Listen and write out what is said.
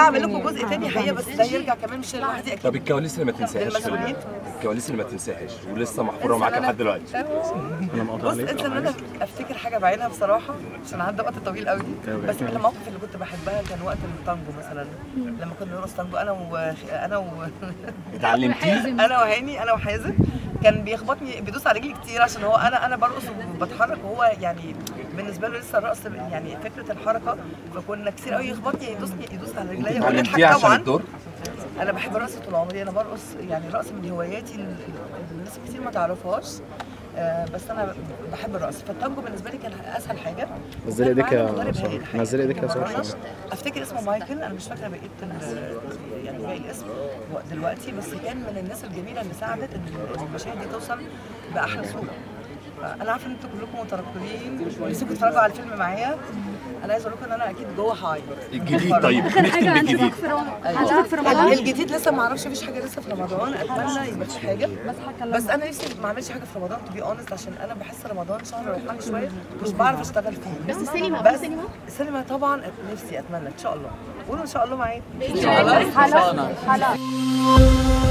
هعمل لكم جزء تاني حقيقه بس ده يرجع كمان مش لوحدي اكيد طب الكواليس اللي ما تنساهاش للمسؤولين؟ الكواليس اللي ما تنساهاش ولسه محفوره معاك إنسى إن لحد أنا- دلوقتي بص انسى ان انا افتكر حاجه بعينها بصراحه عشان عدى وقت طويل قوي بس المواقف اللي كنت بحبها كان وقت التانجو مثلا لما كنا بنرقص تانجو انا و انا و اتعلمتيه انا وهاني انا وحازم كان بيخبطني بيدوس على رجلي كتير عشان هو انا انا برقص وبتحرك وهو يعني بالنسبه له لسه الرقص يعني فكره الحركه فكنا كتير قوي يخبطني يدوسني يدوس على رجليا اتعلمتيه ونضحك عشان طبعا الدور انا بحب الرقص طول عمري انا برقص يعني الرقص من هواياتي اللي الناس كتير ما تعرفهاش آه، بس انا بحب الرقص فالتانجو بالنسبه لي كان اسهل حاجه نزلي ايديك يا معانا مدرب سارة. هايل الحقيقة. نزلي ايديك يا سارة. مرناش. افتكر اسمه مايكل انا مش فاكره بقيه ال- يعني باقي الاسم دلوقتي بس كان من الناس الجميله اللي ساعدت ان المشاهد دي توصل باحلى صوره انا عارفه ان انتوا كلكم مترقبين ونفسكم تتفرجوا على الفيلم معايا انا عايزه اقول لكم ان انا اكيد جوه هاي الجديد طيب نختم بالجديد عندك في رمضان الجديد لسه ما اعرفش مفيش حاجه لسه في رمضان اتمنى يبقى في حاجه بس انا نفسي ما اعملش حاجه في رمضان تو بي اونست عشان انا بحس رمضان شهر روحاني شويه مش بعرف اشتغل فيه بس السينما بس السينما السينما طبعا نفسي اتمنى ان شاء الله قولوا ان شاء الله معايا حلقة حلقة